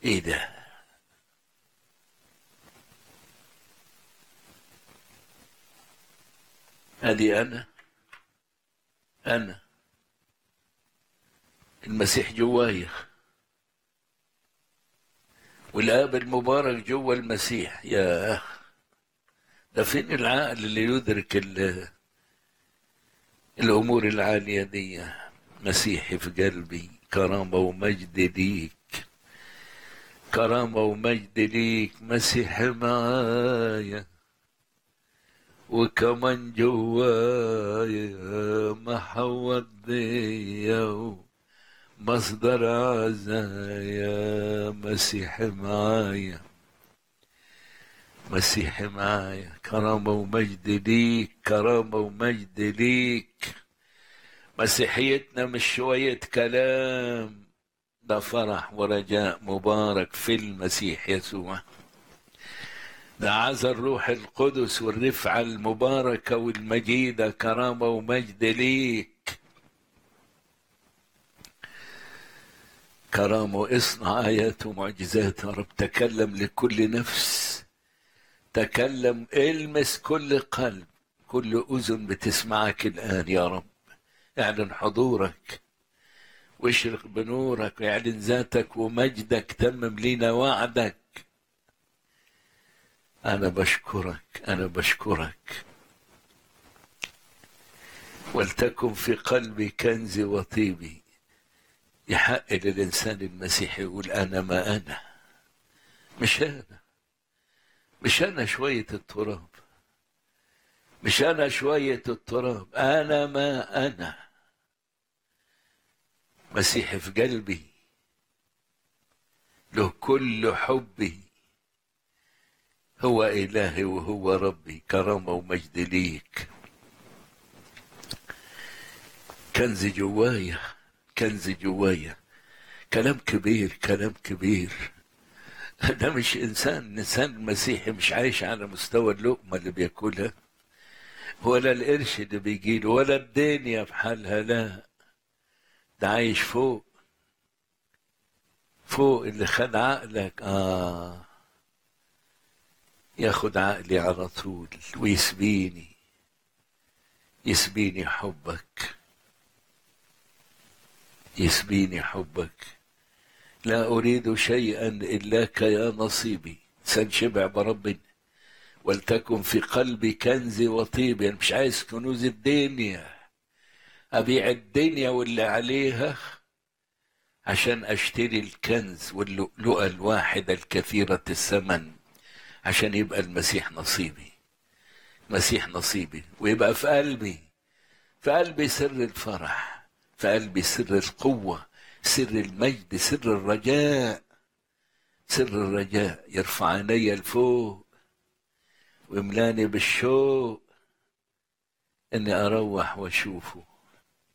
ايه ده ادي انا انا المسيح جوايا والاب المبارك جوا المسيح يا اخ ده فين العقل اللي يدرك ال- الامور العاليه دي مسيحي في قلبي كرامه ومجد ليك كرامه ومجد ليك مسيح معايا وكمان جوايا محوط ديا مصدر عزايا مسيح معايا مسيح معايا كرامة ومجد ليك كرامة ومجد ليك مسيحيتنا مش شوية كلام ده فرح ورجاء مبارك في المسيح يسوع ده عزى الروح القدس والرفعة المباركة والمجيدة كرامة ومجد ليك كرامة واصنع آيات ومعجزات يا رب تكلم لكل نفس تكلم المس كل قلب كل أذن بتسمعك الآن يا رب اعلن حضورك واشرق بنورك واعلن ذاتك ومجدك تمم لينا وعدك أنا بشكرك أنا بشكرك ولتكن في قلبي كنزي وطيبي يحق للإنسان المسيحي يقول أنا ما أنا مش أنا مش أنا شوية التراب مش أنا شوية التراب أنا ما أنا مسيحي في قلبي له كل حبي هو إلهي وهو ربي كرامة ومجد ليك كنز جوايا كنز جوايا كلام كبير كلام كبير ده مش إنسان إنسان مسيحي مش عايش على مستوى اللقمة اللي بياكلها ولا القرش اللي بيجيله ولا الدنيا بحالها لا ده عايش فوق فوق اللي خد عقلك آه ياخد عقلي على طول ويسبيني يسبيني حبك يسبيني حبك لا أريد شيئا إلاك يا نصيبي سنشبع برب ولتكن في قلبي كنزي وطيبي أنا مش عايز كنوز الدنيا أبيع الدنيا واللي عليها عشان أشتري الكنز واللؤلؤة الواحدة الكثيرة الثمن عشان يبقى المسيح نصيبي مسيح نصيبي ويبقى في قلبي في قلبي سر الفرح في قلبي سر القوة سر المجد سر الرجاء سر الرجاء يرفع عيني لفوق ويملاني بالشوق اني اروح واشوفه